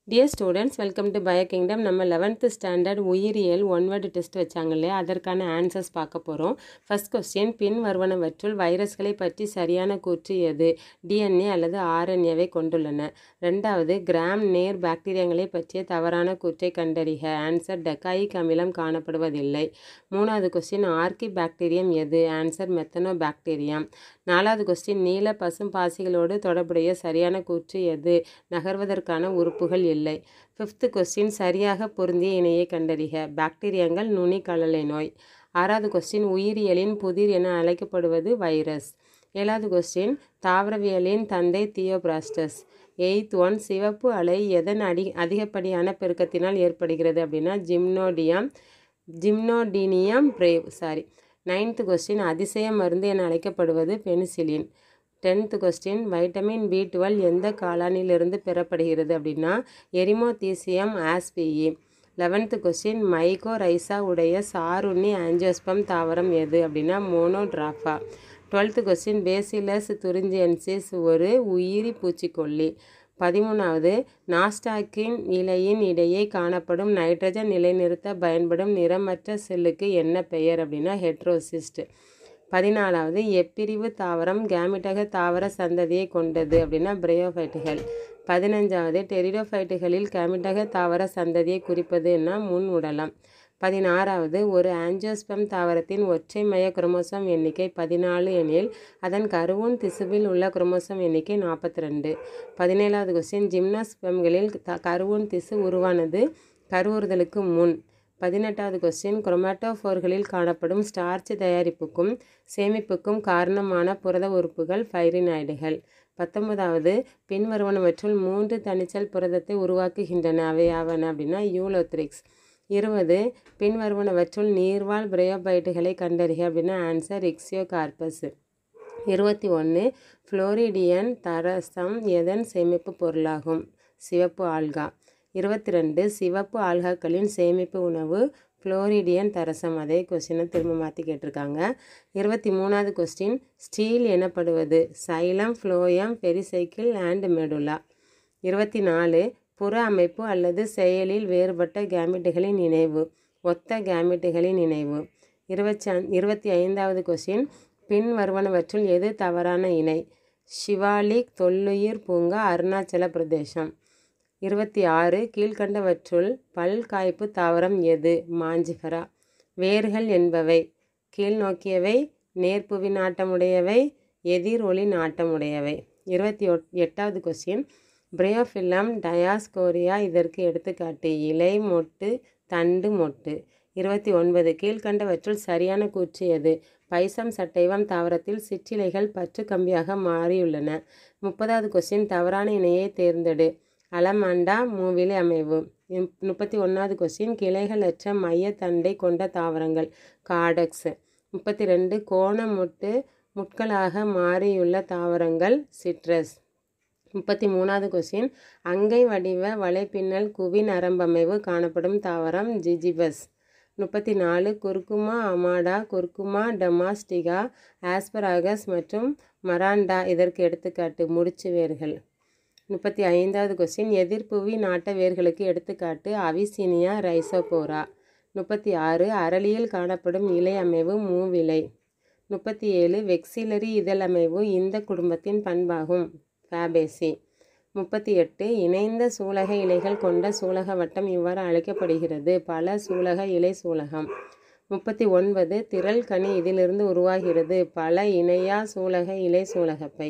dear students welcome to bio kingdom நம்ம eleventh standard உயிரியல் one word test வச்சாங்க இல்லையா அதற்கான ஆன்சர்ஸ் பார்க்க போகிறோம் ஃபர்ஸ்ட் கொஸ்டின் பின் வருவனவற்றுள் வைரஸ்களை பற்றி சரியான கூற்று எது டிஎன்ஏ அல்லது ஆர்என்ஏவை கொண்டுள்ளன ரெண்டாவது கிராம் நேர் பாக்டீரியாங்களை பற்றிய தவறான கூற்றை கண்டறிக ஆன்சர் டெக்காயிக் அமிலம் காணப்படுவதில்லை மூணாவது கொஸ்டின் ஆர்கி பாக்டீரியம் எது ஆன்சர் மெத்தனோ பாக்டீரியம் நாலாவது கொஸ்டின் நீல பசும் பாசிகளோடு தொடர்புடைய சரியான கூற்று எது நகர்வதற்கான உறுப்புகள் இல்லை ஃபிஃப்த்து கொஸ்டின் சரியாக பொருந்திய இணையை கண்டறிக பாக்டீரியங்கள் நுனி கலலை நோய் ஆறாவது கொஸ்டின் உயிரியலின் புதிர் என அழைக்கப்படுவது வைரஸ் ஏழாவது கொஸ்டின் தாவரவியலின் தந்தை தியோபிராஸ்டஸ் எயித் ஒன் சிவப்பு அலை எதன் அடி அதிகப்படியான பெருக்கத்தினால் ஏற்படுகிறது அப்படின்னா Gymnodium Gymnodinium breve sorry ninth question அதிசய மருந்து என அழைக்கப்படுவது penicillin tenth question vitamin B twelve எந்த காளானிலிருந்து பெறப்படுகிறது அப்படின்னா எரிமோதீசியம் ஆஸ்பிஇ லெவன்த்து கொஸ்டின் மைகோ ரைசா உடைய சாருண்ணி ஆஞ்சியோஸ்பம் தாவரம் எது அப்படின்னா Monotropa twelfth question Bacillus thuringiensis ஒரு உயிரி பூச்சிக்கொல்லி பதிமூணாவது நாஸ்டாக்கின் இலையின் இடையே காணப்படும் நைட்ரஜன் நிலைநிறுத்த பயன்படும் நிறமற்ற செல்லுக்கு என்ன பெயர் அப்படின்னா ஹெட்ரோசிஸ்ட் பதினாலாவது எப்பிரிவு தாவரம் கேமிட்டக தாவர சந்ததியை கொண்டது அப்படின்னா பிரயோஃபைட்டுகள் பதினஞ்சாவது டெரிடோஃபைட்டுகளில் கேமிட்டக தாவர சந்ததியை குறிப்பதுன்னா முன் உடலம் பதினாறாவது ஒரு ஆஞ்சியோஸ்பம் தாவரத்தின் ஒற்றை மைய குரோமோசோம் எண்ணிக்கை பதினாலு எனில் அதன் கருவூன் திசுவில் உள்ள குரோமோசோம் எண்ணிக்கை நாற்பத்தி ரெண்டு பதினேழாவது கொஸ்டின் ஜிம்னாஸ்பம்களில் த கருவூன் திசு உருவானது கருவுறுதலுக்கு முன் பதினெட்டாவது கொஸ்டின் குரோமாட்டோஃபோர்களில் காணப்படும் ஸ்டார்ச் தயாரிப்புக்கும் சேமிப்புக்கும் காரணமான புரத உறுப்புகள் ஃபைரினாய்டுகள் பத்தொன்பதாவது பின்வருவனவற்றுள் மூன்று தனிச்சல் புரதத்தை உருவாக்குகின்றன அவை யாவன அப்படின்னா யூலோத்ரிக்ஸ் இருபது பின்வருவனவற்றுள் நீர்வாழ் பிரயோபைட்டுகளை கண்டறிக அப்படின்னா ஆன்சர் இக்ஸியோ கார்பஸ் இருபத்தி ஒன்று ஃப்ளோரிடியன் தரசம் எதன் சேமிப்பு பொருளாகும் சிவப்பு ஆல்கா இருபத்தி ரெண்டு சிவப்பு ஆல்காக்களின் சேமிப்பு உணவு ஃப்ளோரிடியன் தரசம் அதே கொஸ்டினை திரும்ப மாற்றி கேட்டிருக்காங்க இருபத்தி மூணாவது கொஸ்டின் ஸ்டீல் எனப்படுவது xylem phloem pericycle and medulla இருபத்தி நாலு புற அமைப்பு அல்லது செயலில் வேறுபட்ட கேமிட்டுகளின் இணைவு ஒத்த கேமிட்டுகளின் இணைவு இருபத்தி இருபத்தி ஐந்தாவது கொஸ்டின் பின் வருவனவற்றுள் எது தவறான இணை ஷிவாலிக் தொல்லுயிர் பூங்கா அருணாச்சல பிரதேசம் இருபத்தி ஆறு கீழ்கண்டவற்றுள் பல்காய்ப்பு தாவரம் எது மாஞ்சிஃபரா வேர்கள் என்பவை கீழ்நோக்கியவை நேர்ப்புவி நாட்டமுடையவை எதிர் ஒளி நாட்டமுடையவை இருபத்தி எட்டாவது கொஸ்டின் பிரையோஃபில்லம் டயாஸ்கோரியா இதற்கு எடுத்துக்காட்டு இலை மொட்டு தண்டு மொட்டு இருபத்தி ஒன்பது கீழ்கண்டவற்றுள் சரியான கூற்று எது பைசம் சட்டைவம் தாவரத்தில் சிற்றிலைகள் பற்று கம்பியாக மாறியுள்ளன முப்பதாவது கொஸ்டின் தவறான இணையை தேர்ந்தெடு அலமாண்டா மூவிலை அமைவு முப்பத்தி ஒன்றாவது கொஸ்டின் கிளைகளற்ற மையத்தண்டை கொண்ட தாவரங்கள் காடக்ஸ் முப்பத்தி ரெண்டு கோண முட்டு முட்களாக மாறியுள்ள தாவரங்கள் சிட்ரஸ் முப்பத்தி மூணாவது கொஸ்டின் அங்கை வடிவ வலைப்பின்னல் குவி நரம்பமைவு காணப்படும் தாவரம் ஜிஜிபஸ் முப்பத்தி நாலு குர்குமா அமாடா குர்குமா டமாஸ்டிகா ஆஸ்பராகஸ் மற்றும் மராண்டா இதற்கு எடுத்துக்காட்டு முடிச்சு வேர்கள் முப்பத்தி ஐந்தாவது கொஸ்டின் எதிர்ப்புவி நாட்ட வேர்களுக்கு எடுத்துக்காட்டு அவிசீனியா ரைசோபோரா முப்பத்தி ஆறு அரளியில் காணப்படும் இலை அமைவு மூவிலை முப்பத்தி ஏழு வெக்சிலரி இதழமைவு இந்த குடும்பத்தின் பண்பாகும் ஃபேபேசி முப்பத்தி எட்டு இணைந்த சூலக இலைகள் கொண்ட சூலக வட்டம் இவ்வாறு அழைக்கப்படுகிறது பல சூலக இலை சூலகம் முப்பத்தி ஒன்பது திரள் கனி இதிலிருந்து உருவாகிறது பல இணையா சூலக இலை சூலகப்பை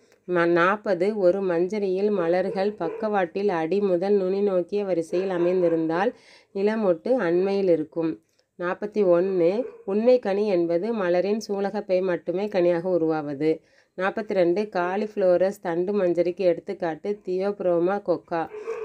நாற்பது ஒரு மஞ்சரியில் மலர்கள் பக்கவாட்டில் அடி முதல் நுனி நோக்கிய வரிசையில் அமைந்திருந்தால் இளமொட்டு அண்மையில் இருக்கும் நாற்பத்தி ஒன்று உண்மை கனி என்பது மலரின் சூலகப்பை மட்டுமே கனியாக உருவாவது நாற்பத்தி ரெண்டு காலிஃப்ளோரஸ் தண்டு மஞ்சரிக்கு எடுத்துக்காட்டு தியோப்ரோமா கொக்கா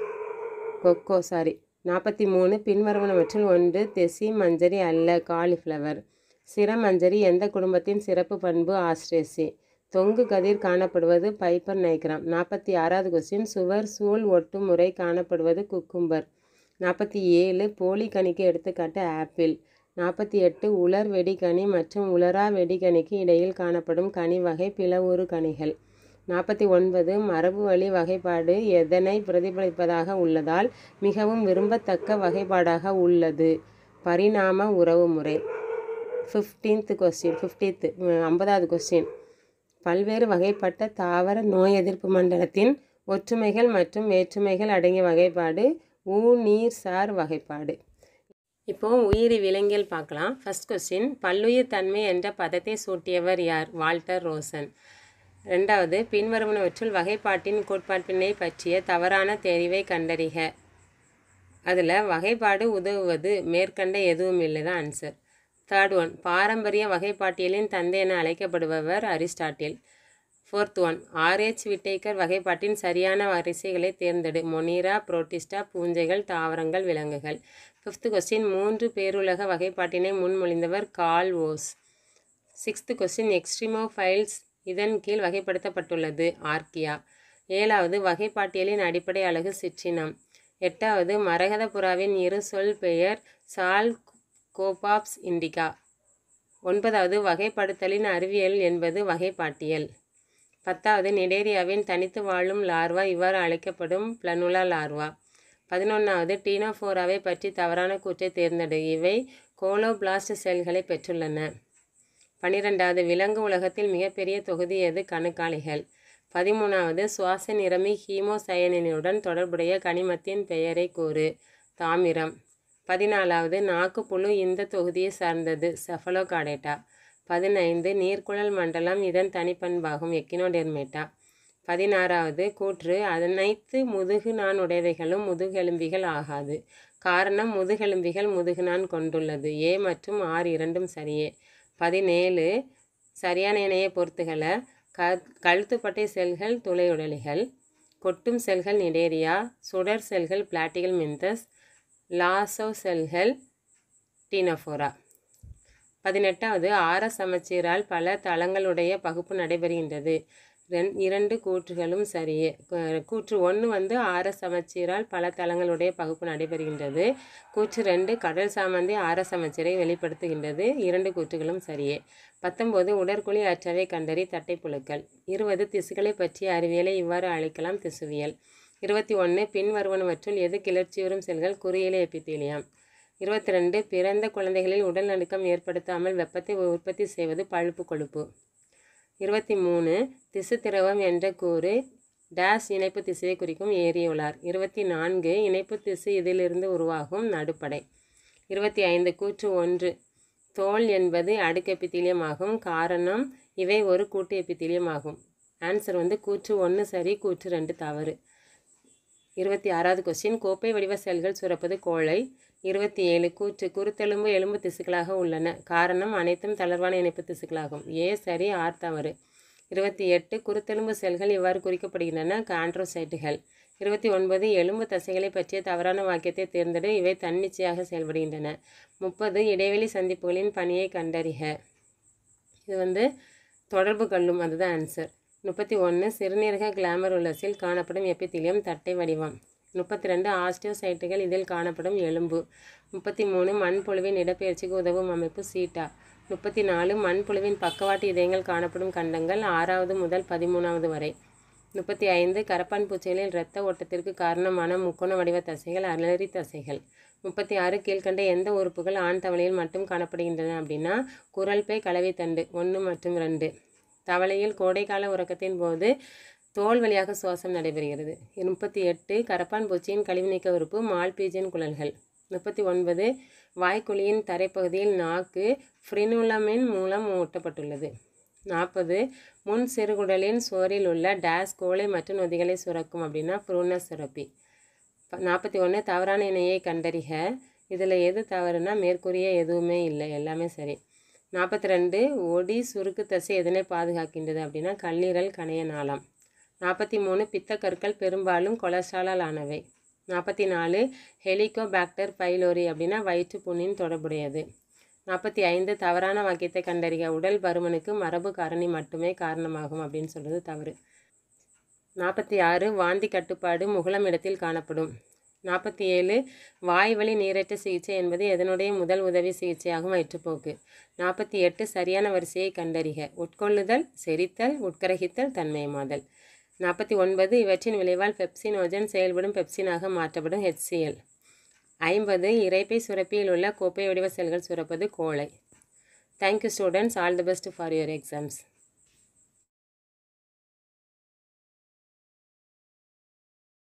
கொக்கோ சாரி நாற்பத்தி மூணு பின்வருவனவற்றில் ஒன்று தெசி மஞ்சரி அல்ல காலிஃப்ளவர் சிரமஞ்சரி எந்த குடும்பத்தின் சிறப்பு பண்பு ஆஸ்ட்ரேசி தொங்கு கதிர் காணப்படுவது பைப்பர் நைக்ராம் நாற்பத்தி ஆறாவது கொஸ்டின் சுவர் சூழ் ஒட்டு முறை காணப்படுவது குக்கும்பர் நாற்பத்தி ஏழு போலி கனிக்கு எடுத்துக்காட்டு ஆப்பிள் நாற்பத்தி எட்டு உலர் வெடிக்கனி மற்றும் உலரா வெடிக்கனிக்கு இடையில் காணப்படும் கனி வகை பிளவுறு கனிகள் நாற்பத்தி ஒன்பது மரபு வழி வகைப்பாடு எதனை பிரதிபலிப்பதாக உள்ளதால் மிகவும் விரும்பத்தக்க வகைப்பாடாக உள்ளது பரிணாம உறவுமுறை ஃபிஃப்டீன்த் கொஸ்டின் ஃபிஃப்டீன்த் ஐம்பதாவது கொஸ்டின் பல்வேறு வகைப்பட்ட தாவர நோய் எதிர்ப்பு மண்டலத்தின் ஒற்றுமைகள் மற்றும் வேற்றுமைகள் அடங்கிய வகைப்பாடு ஊ நீர் சார் வகைப்பாடு இப்போ உயிரி விலங்கியல் பார்க்கலாம் ஃபர்ஸ்ட் கொஸ்டின் பல்லுயிர் தன்மை என்ற பதத்தை சூட்டியவர் யார் வால்டர் ரோசன் ரெண்டாவது பின்வருவனவற்றுள் வகைப்பாட்டின் கோட்பாட்டினை பற்றிய தவறான தெரிவை கண்டறிக அதில் வகைப்பாடு உதவுவது மேற்கண்ட எதுவும் இல்லை தான் ஆன்சர் தேர்ட் ஒன் பாரம்பரிய வகைப்பாட்டியலின் தந்தை என அழைக்கப்படுபவர் Aristotle fourth one RH Whittaker வகைப்பாட்டின் சரியான வரிசைகளை தேர்ந்தெடு மொனீரா புரோட்டிஸ்டா பூஞ்சைகள் தாவரங்கள் விலங்குகள் ஃபிஃப்த் கொஸ்டின் மூன்று பேருலக வகைப்பாட்டினை முன்மொழிந்தவர் Carl Woese sixth question extremophiles இதன் கீழ் வகைப்படுத்தப்பட்டுள்ளது ஆர்கியா ஏழாவது வகைப்பாட்டியலின் அடிப்படை அலகு சிற்றினம் எட்டாவது மரகத புறாவின் இரு சொல் பெயர் சால் கோபாப்ஸ் இண்டிகா ஒன்பதாவது வகைப்படுத்தலின் அறிவியல் என்பது வகைப்பாட்டியல் பத்தாவது நிடேரியாவின் தனித்து வாழும் லார்வா இவ்வாறு அழைக்கப்படும் பிளனுலா லார்வா பதினொன்றாவது டீனோஃபோராவை பற்றி தவறான கூற்றை தேர்ந்தெடு இவை கோலோபிளாஸ்ட் செல்களை பெற்றுள்ளன பன்னிரெண்டாவது விலங்கு உலகத்தில் மிகப்பெரிய தொகுதி எது கணுக்காலிகள் பதிமூணாவது சுவாச நிறமி ஹீமோசயனினுடன் தொடர்புடைய கனிமத்தின் பெயரை கூறு தாமிரம் பதினாலாவது நாக்குப்புழு இந்த தொகுதியை சார்ந்தது செஃபலோகாடேட்டா பதினைந்து நீர்க்குழல் மண்டலம் இதன் தனிப்பண்பாகும் எக்கினோடெர்மேட்டா பதினாறாவது கூற்று அனைத்து முதுகு நான் உடையவைகளும் முதுகெலும்பிகள் ஆகாது காரணம் முதுகெலும்பிகள் முதுகுநான் கொண்டுள்ளது ஏ மற்றும் ஆர் இரண்டும் சரியே பதினேழு சரியான இணைய பொறுத்துகளை க கழுத்துப்பட்டை செல்கள் துளையுடலிகள் கொட்டும் செல்கள் நிடேரியா சுடர் செல்கள் பிளாட்டிகல் மிந்தஸ் லாசோ செல்கள் டீனோஃபோரா பதினெட்டாவது ஆர சமச்சீரால் பல தளங்களுடைய பகுப்பு நடைபெறுகின்றது ரெண் இரண்டு கூற்றுகளும் சரியே கு- கூற்று ஒன்று வந்து ஆர சமச்சீரால் பல தளங்களுடைய பகுப்பு நடைபெறுகின்றது கூற்று ரெண்டு கடல் சாமந்தி ஆர சமச்சீரை வெளிப்படுத்துகின்றது இரண்டு கூற்றுகளும் சரியே பத்தொம்போது உடற்குழி அற்றவை கண்டறி தட்டைப்புழுக்கள் இருபது திசுக்களை பற்றிய அறிவியலை இவ்வாறு அழைக்கலாம் திசுவியல் இருபத்தி ஒன்று பின்வருவனவற்றுள் எது கிளர்ச்சியுறும் செல்கள் குறியிலை எபித்தீலியம் இருபத்தி ரெண்டு பிறந்த குழந்தைகளில் உடல் நடுக்கம் ஏற்படுத்தாமல் வெப்பத்தை உற்பத்தி செய்வது பழுப்பு கொழுப்பு இருபத்தி மூணு திசு திரவம் என்ற கூறு டேஷ் இணைப்பு திசையை குறிக்கும் ஏரியுலார் இருபத்தி நான்கு இணைப்பு திசு இதிலிருந்து உருவாகும் நடுப்படை இருபத்தி ஐந்து கூற்று ஒன்று தோல் என்பது அடுக்கு எபித்தீலியம் ஆகும் காரணம் இவை ஒரு கூட்டு எபித்தீலியம் ஆகும் ஆன்சர் வந்து கூற்று ஒன்று சரி கூற்று ரெண்டு தவறு இருபத்தி ஆறாவது கொஸ்டின் கோப்பை வடிவ செல்கள் சுரப்பது கோழை இருபத்தி ஏழு கூற்று குருத்தெலும்பு எலும்பு திசுக்களாக உள்ளன காரணம் அனைத்தும் தளர்வான இணைப்பு திசுக்களாகும் ஏ சரி ஆர் தவறு இருபத்தி எட்டு குருத்தெலும்பு செல்கள் இவ்வாறு குறிக்கப்படுகின்றன கான்ட்ரோசைட்டுகள் இருபத்தி ஒன்பது எலும்பு தசைகளை பற்றிய தவறான வாக்கியத்தை தேர்ந்தெடு இவை தன்னிச்சையாக செயல்படுகின்றன முப்பது இடைவெளி சந்திப்புகளின் பணியை கண்டறிக இது வந்து தொடர்பு கல்லும் அதுதான் ஆன்சர் முப்பத்தி ஒன்று சிறுநீரக கிளாமருலஸில் காணப்படும் எபித்திலியம் தட்டை வடிவம் முப்பத்தி ரெண்டு ஆஸ்டியோசைட்டுகள் இதில் காணப்படும் எலும்பு முப்பத்தி மூணு மண்புழுவின் இடப்பெயர்ச்சிக்கு உதவும் அமைப்பு சீட்டா முப்பத்தி நாலு மண்புழுவின் பக்கவாட்டு இதயங்கள் காணப்படும் கண்டங்கள் ஆறாவது முதல் பதிமூணாவது வரை முப்பத்தி ஐந்து கரப்பான் பூச்சிகளில் இரத்த ஓட்டத்திற்கு காரணமான முக்கோண வடிவ தசைகள் அலரி தசைகள் முப்பத்தி ஆறு கீழ்கண்ட எந்த உறுப்புகள் ஆண் தவளையில் மட்டும் காணப்படுகின்றன அப்படின்னா குரல்பை கலவைத்தண்டு ஒன்று மற்றும் ரெண்டு தவளையில் கோடைக்கால உறக்கத்தின் போது தோல் வழியாக சுவாசம் நடைபெறுகிறது முப்பத்தி எட்டு கரப்பான் பூச்சியின் கழிவு நீக்க உறுப்பு மால்பீஜியன் குழல்கள் முப்பத்தி ஒன்பது வாய்க்குழியின் தரைப்பகுதியில் நாக்கு ஃப்ரினுலமின் மூலம் ஊட்டப்பட்டுள்ளது நாற்பது முன் சிறுகுடலின் சோரில் உள்ள டேஸ் கோழை மற்றும் நொதிகளை சுரக்கும் அப்படின்னா ப்ரூனஸ் சுரப்பி நாற்பத்தி ஒன்று தவறான இணையை கண்டறிக இதில் எது தவறுனா மேற்கூறிய எதுவுமே இல்லை எல்லாமே சரி நாற்பத்தி ரெண்டு ஒடி சுருக்கு தசை எதனை பாதுகாக்கின்றது அப்படின்னா கல்லீரல் கணைய நாளம் நாற்பத்தி மூணு பித்தக்கற்கள் பெரும்பாலும் கொலஸ்ட்ராலால் ஆனவை நாற்பத்தி நாலு ஹெலிகோபாக்டர் பைலோரி அப்படின்னா வயிற்று புண்ணின் தொடர்புடையது நாற்பத்தி ஐந்து தவறான வாக்கியத்தை கண்டறிக உடல் பருமனுக்கு மரபு காரணி மட்டுமே காரணமாகும் அப்படின்னு சொல்கிறது தவறு நாற்பத்தி ஆறு வாந்தி கட்டுப்பாடு முகலம் இடத்தில் காணப்படும் நாற்பத்தி ஏழு வாய்வழி நீரற்ற சிகிச்சை என்பது எதனுடைய முதல் உதவி சிகிச்சையாகும் வயிற்றுப்போக்கு நாற்பத்தி எட்டு சரியான வரிசையை கண்டறிக உட்கொள்ளுதல் செரித்தல் உட்கரகித்தல் தன்மயமாதல் நாற்பத்தி ஒன்பது இவற்றின் விளைவால் பெப்சினோஜன் செயல்படும் பெப்சினாக மாற்றப்படும் ஹெச்சிஎல் ஐம்பது இரைப்பை சுரப்பியில் உள்ள கோப்பை வடிவ செல்கள் சுரப்பது கோழை thank you students all the best for your exams